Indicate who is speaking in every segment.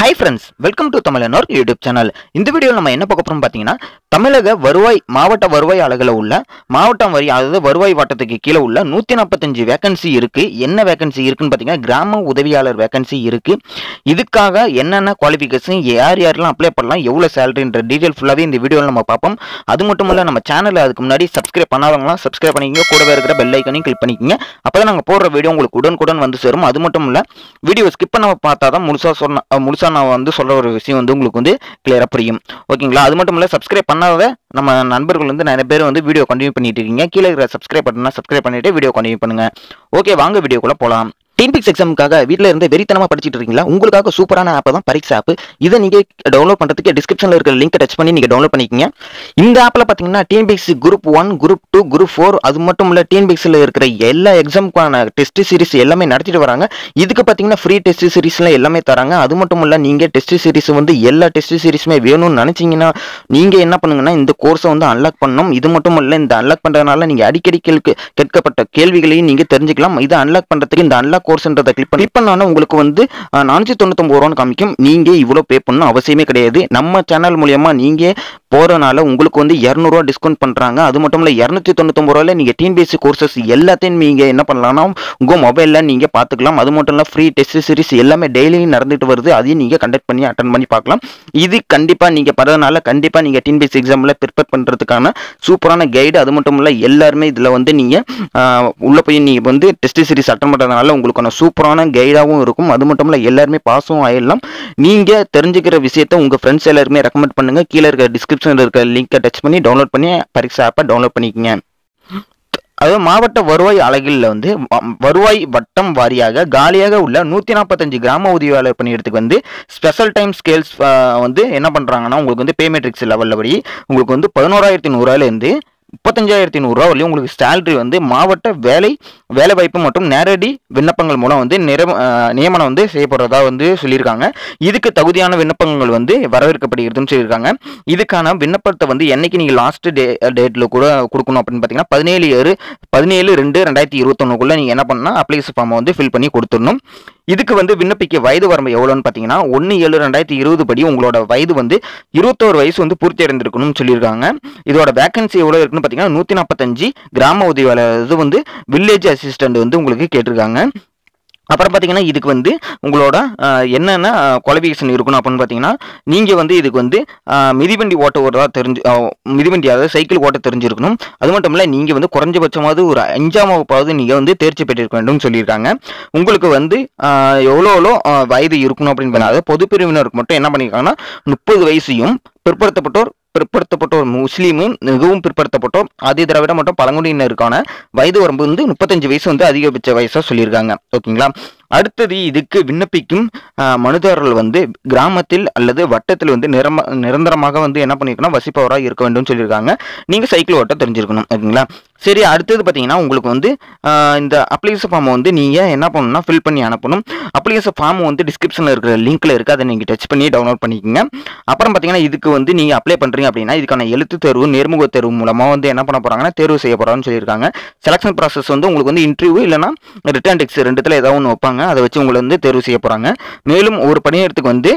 Speaker 1: hi friends welcome to தமிழனோர் YouTube channel இந்த வீடியோவில் நம்ம என்ன பார்க்க போறோம் பார்த்தீங்கன்னா தமிழக வருவாய் மாவட்ட வருவாய் அலகில் உள்ள மாவட்டம் வரி அதாவது வருவாய் வட்டத்துக்கு கீழே உள்ள நூற்றி நாற்பத்தஞ்சு வேகன்சி இருக்கு என்ன வேகன்சி இருக்குன்னு பார்த்தீங்கன்னா கிராம உதவியாளர் வேகன்சி இருக்கு இதுக்காக என்னென்ன குவாலிஃபிகேஷன் யார் யாரெல்லாம் அப்ளை பண்ணலாம் எவ்வளோ சேலரின்ற டீட்டெயில் ஃபுல்லாகவே இந்த வீடியோவில் நம்ம பார்ப்போம் அது மட்டும் இல்லை நம்ம சேனலில் அதுக்கு முன்னாடி சப்ஸ்கிரைப் பண்ணாதவங்களாம் சப்ஸ்கிரைப் பண்ணிக்கங்க கூடவே இருக்கிற பெல் ஐக்கனையும் கிளிக் பண்ணிக்கங்க அப்போ தான் நாங்கள் போடுற வீடியோ உங்களுக்கு உடனுக்குடன் வந்து சேரும் அது மட்டும் இல்லை வீடியோ ஸ்கிப் பண்ண பார்த்தா தான் முழுசாக சொன்ன அஹ் முழுசா நான் வந்து சொல்ற ஒரு விஷயம் வந்து உங்களுக்கு வந்து கிளியராக புரியும் ஓகேங்களா அது மட்டும் இல்லை சப்ஸ்கிரைப் பண்ணாத நம்ம நண்பர்கள் வந்து நிறைய பேர் வந்து வீடியோ கண்டினியூ பண்ணிட்டு இருக்கீங்க கீழே இருக்கிற சப்ஸ்கிரைப் பட்டனா சப்ஸ்கிரைப் பண்ணிட்டு வீடியோ கண்டினியூ பண்ணுங்க ஓகே வாங்க வீடியோக்குள்ள போகலாம் டிஎன்பிக்ஸ் எக்ஸாமுக்காக வீட்டில் இருந்து வெறித்தனமாக படிச்சிட்டு இருக்கீங்களா உங்களுக்காக சூப்பரான ஆப் தான் பரீட்சை ஆப் இதை நீங்கள் டவுன்லோட் பண்ணுறதுக்கு டிஸ்கிரிப்ஷனில் இருக்கிற லிங்க் டச் பண்ணி நீங்கள் டவுன்லோட் பண்ணிக்கங்க இந்த ஆப்பில் பார்த்தீங்கன்னா TNPSC group one group two group four அது மட்டும் இல்லை டிஎன்பிக்ஸில் இருக்கிற எல்லா எக்ஸாமுக்கான டெஸ்ட் சீரிஸ் எல்லாமே நடத்திட்டு வராங்க இதுக்கு பார்த்தீங்கன்னா ஃப்ரீ டெஸ்ட் சீரிஸ்லாம் எல்லாமே தராங்க அது மட்டும் இல்லை நீங்கள் டெஸ்ட் சீரிஸ் வந்து எல்லா டெஸ்ட் சீரிஸுமே வேணும்னு நினச்சிங்கன்னா நீங்கள் என்ன பண்ணுங்கன்னா இந்த கோர்ஸை வந்து அன்லாக் பண்ணணும் இது மட்டும் இல்லை இந்த அன்லாக் பண்ணுறதுனால நீங்கள் அடிக்கடி கேள்வி கேட்கப்பட்ட கேள்விகளையும் நீங்கள் தெரிஞ்சுக்கலாம் இதை அன்லாக் பண்ணுறதுக்கு இந்த அன்லாக் கோர்ஸ்ன்றதை கிளிக் பண்ணி கிளிக் பண்ணாலும் உங்களுக்கு வந்து நானூற்றி தொண்ணூத்தொம்பது ரூபான்னு காமிக்கும் நீங்கள் இவ்வளோ பே பண்ணணும் அவசியமே கிடையாது நம்ம சேனல் மூலியமா நீங்கள் போகிறனால உங்களுக்கு வந்து இரநூறுவா டிஸ்கவுண்ட் பண்ணுறாங்க அது மட்டும் இல்லை இரநூத்தி தொண்ணூத்தொம்பது ரூபாயில் நீங்கள் டிஎன்பிஎஸ்சி கோர்சஸ் எல்லாத்தையும் நீங்கள் என்ன பண்ணலாம்னா உங்கள் மொபைலில் நீங்கள் பார்த்துக்கலாம் அது மட்டும் இல்லை ஃப்ரீ டெஸ்ட் சீரிஸ் எல்லாமே டெய்லியும் நடந்துட்டு வருது அதையும் நீங்கள் கண்டக்ட் பண்ணி அட்டன் பண்ணி பார்க்கலாம் இது கண்டிப்பாக நீங்கள் படுறதுனால கண்டிப்பாக நீங்கள் டிஎன்பிஎஸ்சி எக்ஸாமில் ப்ரிப்பேர் பண்ணுறதுக்கான சூப்பரான கைடு அது மட்டும் இல்லை எல்லாருமே இதில் வந்து நீங்கள் உள்ளே போய் நீங்கள் வந்து டெஸ்ட் சீரிஸ் அட்டன் பண்ணுறதுனால உங்களுக்கான சூப்பரான கைடாகவும் இருக்கும் அது மட்டும் இல்லை எல்லாருமே பாஸும் ஆயிடலாம் நீங்கள் தெரிஞ்சுக்கிற விஷயத்த உங்கள் ஃப்ரெண்ட்ஸ் எல்லாருமே ரெக்கமெண்ட் பண்ணுங்கள் கீழே இருக்க டிஸ்கிரிப்ஷனில் இருக்க லிங்கை டச் பண்ணி டவுன்லோட் பண்ணி பரீட்சை ஆப்பை டவுன்லோட் பண்ணிக்கங்க அதாவது மாவட்ட வருவாய் அலகில் வந்து வ- வருவாய் வட்டம் வாரியாக காலியாக உள்ள நூற்றி நாற்பத்தஞ்சு கிராம உதவியாளர் பணியிடத்துக்கு வந்து ஸ்பெஷல் டைம் ஸ்கேல்ஸ் வந்து என்ன பண்ணுறாங்கன்னா உங்களுக்கு வந்து பே மெட்ரிக்ஸ் லெவலில் படி உங்களுக்கு வந்து பதினோராயிரத்தி நூறுரூவாயிலேருந்து முப்பத்தஞ்சாயிரத்தி நூறுரூவா வரையும் உங்களுக்கு சேலரி வந்து மாவட்ட வேலை வேலை வாய்ப்பு மற்றும் நேரடி விண்ணப்பங்கள் மூலம் வந்து நிற அஹ், நியமனம் வந்து செய்யப்படுறதா வந்து சொல்லியிருக்காங்க இதுக்கு தகுதியான விண்ணப்பங்கள் வந்து வரவேற்கப்படுகிறதுன்னு சொல்லியிருக்காங்க இதுக்கான விண்ணப்பத்தை வந்து என்னைக்கு நீங்கள் லாஸ்ட் டே டேட்டில் கூட கொடுக்கணும் அப்படின்னு பார்த்தீங்கன்னா பதினேழு ஏழு பதினேழு ரெண்டு ரெண்டாயிரத்தி இருபத்தொன்னுக்குள்ளே நீங்கள் என்ன பண்ணால் அப்ளிகேஷன் ஃபார்மை வந்து ஃபில் பண்ணி கொடுத்துடணும் இதுக்கு வந்து விண்ணப்பிக்க வயது வரம்பு எவ்வளோன்னு பார்த்தீங்கன்னா ஒன்று ஏழு ரெண்டாயிரத்தி இருபது படி உங்களோட வயது வந்து இருபத்தோரு வயசு வந்து பூர்த்தி அடைந்திருக்கணும்னு சொல்லியிருக்காங்க இதோட வேகன்சி எவ்வளோ இருக்குன்னு பார்த்தீங்கன்னா நூற்றி நாற்பத்தஞ்சு கிராம உதவியாளர் இது வந்து வில்லேஜ் அசிஸ்டன்ட் வந்து உங்களுக்கு கேட்டிருக்காங்க அப்புறம் பார்த்தீங்கன்னா இதுக்கு வந்து உங்களோட அஹ், என்னென்ன குவாலிஃபிகேஷன் இருக்கணும் அப்படின்னு பார்த்தீங்கன்னா நீங்கள் வந்து இதுக்கு வந்து அஹ், மிதிவண்டி ஓட்ட ஓடுறதா தெரிஞ்சு அஹ், மிதிவண்டி அதாவது சைக்கிள் ஓட்ட தெரிஞ்சிருக்கணும் அது மட்டும் இல்லை நீங்கள் வந்து குறைஞ்சபட்சமாவது ஒரு அஞ்சாம் வகுப்பாவது நீங்கள் வந்து தேர்ச்சி பெற்றிருக்க வேண்டும்னு சொல்லியிருக்காங்க உங்களுக்கு வந்து அஹ், எவ்வளோ எவ்வளோ அஹ், வயது இருக்கணும் அப்படின்னு பார்த்தா, அதாவது பொது பிரிவினருக்கு மட்டும் என்ன பண்ணியிருக்காங்கன்னா முப்பது வயசையும் பிற்படுத்தப்பட்டோர் பிற்படுத்தப்பட்டோர் முஸ்லீமும் மிகவும் பிற்படுத்தப்பட்டோர் ஆதி திராவிட மற்றும் பழங்குடியினருக்கான வயது வரம்பு வந்து முப்பத்தஞ்சு வயசு வந்து அதிகபட்ச வயசாக சொல்லியிருக்காங்க ஓகேங்களா அடுத்தது இதுக்கு விண்ணப்பிக்கும் ஆஹ், மனுதாரர்கள் வந்து கிராமத்தில் அல்லது வட்டத்தில் வந்து நிரம நிரந்தரமாக வந்து என்ன பண்ணிருக்கணும் வசிப்பவராக இருக்க வேண்டும் சொல்லியிருக்காங்க நீங்கள் சைக்கிள் ஓட்ட தெரிஞ்சிருக்கணும் ஓகேங்களா சரி அடுத்தது பார்த்தீங்கன்னா உங்களுக்கு வந்து ஆஹ், இந்த அப்ளிகேஷன் ஃபார்மை வந்து நீங்கள் என்ன பண்ணணும்னா ஃபில் பண்ணி அனுப்பணும் அப்ளிகேஷன் ஃபார்ம் வந்து டிஸ்கிரிப்ஷனில் இருக்கிற லிங்க்ல இருக்குது அதை நீங்கள் டச் பண்ணி டவுன்லோட் பண்ணிக்கோங்க அப்புறம் பார்த்தீங்கன்னா இதுக்கு வந்து நீங்கள் அப்ளை பண்ணுறீங்க அப்படின்னா இதுக்கான எழுத்து தேர்வு நேர்முக தேர்வு மூலமாக வந்து என்ன பண்ண போகிறாங்கன்னா தேர்வு செய்ய போகிறான்னு சொல்லியிருக்காங்க செலெக்ஷன் ப்ராசஸ் வந்து உங்களுக்கு வந்து இன்டர்வியூ இல்லைனா ரிட்டர்ன் டெக்ஸ் ரெண்டுத்தில் ஏதாவது ஒன்று வைப்பாங்க அதை வச்சு உங்களை வந்து தேர்வு செய்ய போகிறாங்க மேலும் ஒரு பணியிடத்துக்கு வந்து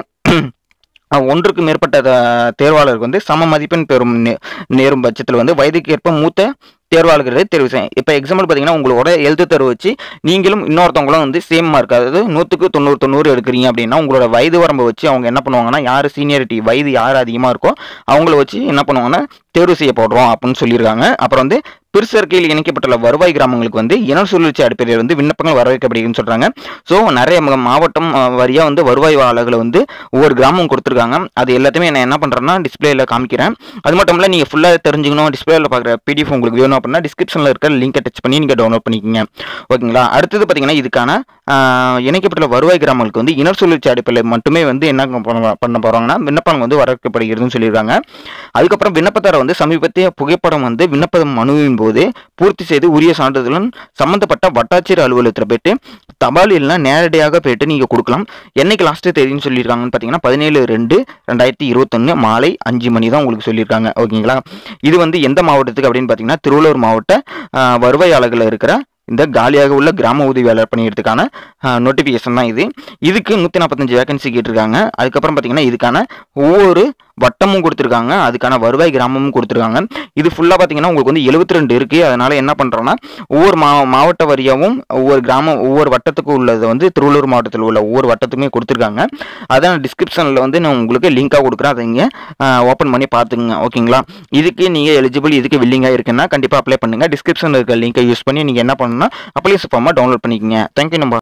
Speaker 1: அஹ், ஒன்றுக்கு மேற்பட்ட த- தேர்வாளருக்கு வந்து சம மதிப்பெண் பெறும் நே- நேரும் பட்சத்தில் வந்து வயதுக்கு ஏற்ப மூத்த தேர்வாளர்களை தேர்வு செய்யும் இப்போ எக்ஸாம்பிள் பார்த்தீங்கன்னா உங்களோட எழுத்து தேர்வு வச்சு நீங்களும் இன்னொருத்தவங்களும் வந்து சேம் மார்க் அதாவது நூற்றுக்கு தொண்ணூறு தொண்ணூறு எடுக்கிறீங்க அப்படின்னா உங்களோட வயது வரம்பை வச்சு அவங்க என்ன பண்ணுவாங்கன்னா யார் சீனியரிட்டி வயது யார் அதிகமாக இருக்கோ அவங்கள வச்சு என்ன பண்ணுவாங்கன்னா தேர்வு செய்யப்படுறோம் அப்படின்னு சொல்லியிருக்காங்க அப்புறம் வந்து பிற்சேர்க்கையில் இணைக்கப்பட்டுள்ள வருவாய் கிராமங்களுக்கு வந்து இன சுழற்சி அடிப்படையில் வந்து விண்ணப்பங்கள் வரவேற்கப்படுகிறதுன்னு சொல்கிறாங்க ஸோ நிறைய ம- மாவட்டம் வரியாக வந்து வருவாய் ஆளுகளை வந்து ஒவ்வொரு கிராமம் கொடுத்துருக்காங்க அது எல்லாத்தையுமே நான் என்ன பண்ணுறேன்னா டிஸ்பிளேல காமிக்கிறேன் அது மட்டும் இல்லை நீங்கள் ஃபுல்லாக தெரிஞ்சுக்கணும் டிஸ்பிளேல பார்க்குற பிடிஎஃப் உங்களுக்கு வேணும் அப்படின்னா டிஸ்கிரிப்ஷனில் இருக்க லிங்கை டச் பண்ணி நீங்கள் டவுன்லோட் பண்ணிக்கோங்க ஓகேங்களா அடுத்தது பார்த்தீங்கன்னா இதுக்கான ஆஹ், இணைக்கப்பட்டுள்ள வருவாய் கிராமங்களுக்கு வந்து இனர் சுழற்சி அடிப்படையில் மட்டுமே வந்து என்ன பண்ண பண்ண போகிறாங்கன்னா விண்ணப்பங்கள் வந்து வரவேற்கப்படுகிறதுன்னு சொல்லியிருக்காங்க அதுக்கப்புறம் விண்ணப்பதாரர் வந்து சமீபத்திய புகைப்படம் வந்து விண்ணப்ப மனுவின் போது பூர்த்தி செய்து உரிய சான்றிதழுடன் சம்பந்தப்பட்ட வட்டாட்சியர் அலுவலகத்தில் போயிட்டு தபால் இல்லைனா நேரடியாக போயிட்டு நீங்கள் கொடுக்கலாம் என்னைக்கு லாஸ்ட்டு தேதின்னு சொல்லியிருக்காங்கன்னு பார்த்தீங்கன்னா பதினேழு ரெண்டு ரெண்டாயிரத்தி இருபத்தொன்று மாலை அஞ்சு மணி தான் உங்களுக்கு சொல்லியிருக்காங்க ஓகேங்களா இது வந்து எந்த மாவட்டத்துக்கு அப்படின்னு பார்த்தீங்கன்னா திருவள்ளூர் மாவட்ட ஆஹ், வருவாய் அலகில் இருக்கிற இந்த காலியாக உள்ள கிராம உதவியாளர் பணியிடத்துக்கான நோட்டிஃபிகேஷன் தான் இது இதுக்கு நூற்றி நாற்பத்தஞ்சு வேகன்சி கேட்டிருக்காங்க அதுக்கப்புறம் பார்த்தீங்கன்னா இதுக்கான ஒவ்வொரு வட்டமும் கொடுத்துருக்காங்க அதுக்கான வருவாய் கிராமமும் கொடுத்துருக்காங்க இது ஃபுல்லாக பார்த்தீங்கன்னா உங்களுக்கு வந்து எழுபத்தி ரெண்டு இருக்குது அதனால் என்ன பண்ணுறோன்னா ஒவ்வொரு மா மாவட்ட வரியாகவும் ஒவ்வொரு கிராமம் ஒவ்வொரு வட்டத்துக்கும் உள்ளது வந்து திருவள்ளூர் மாவட்டத்தில் உள்ள ஒவ்வொரு வட்டத்துக்குமே கொடுத்துருக்காங்க அதான் டிஸ்கிரிப்ஷனில் வந்து நான் உங்களுக்கு லிங்காக கொடுக்குறேன் அதை இங்கே ஓப்பன் பண்ணி பார்த்துக்குங்க ஓகேங்களா இதுக்கு நீங்கள் எலிஜிபிள் இதுக்கு வில்லிங்காக இருக்குன்னா கண்டிப்பாக அப்ளை பண்ணுங்கள் டிஸ்கிரிப்ஷனில் இருக்க லிங்கை யூஸ் பண்ணி நீங்கள் என்ன பண்ணணும்னா அப்ளைஸ் ஃபார்மாக டவுன்லோட் பண்ணிக்கங்க தேங்க்யூ நம்ம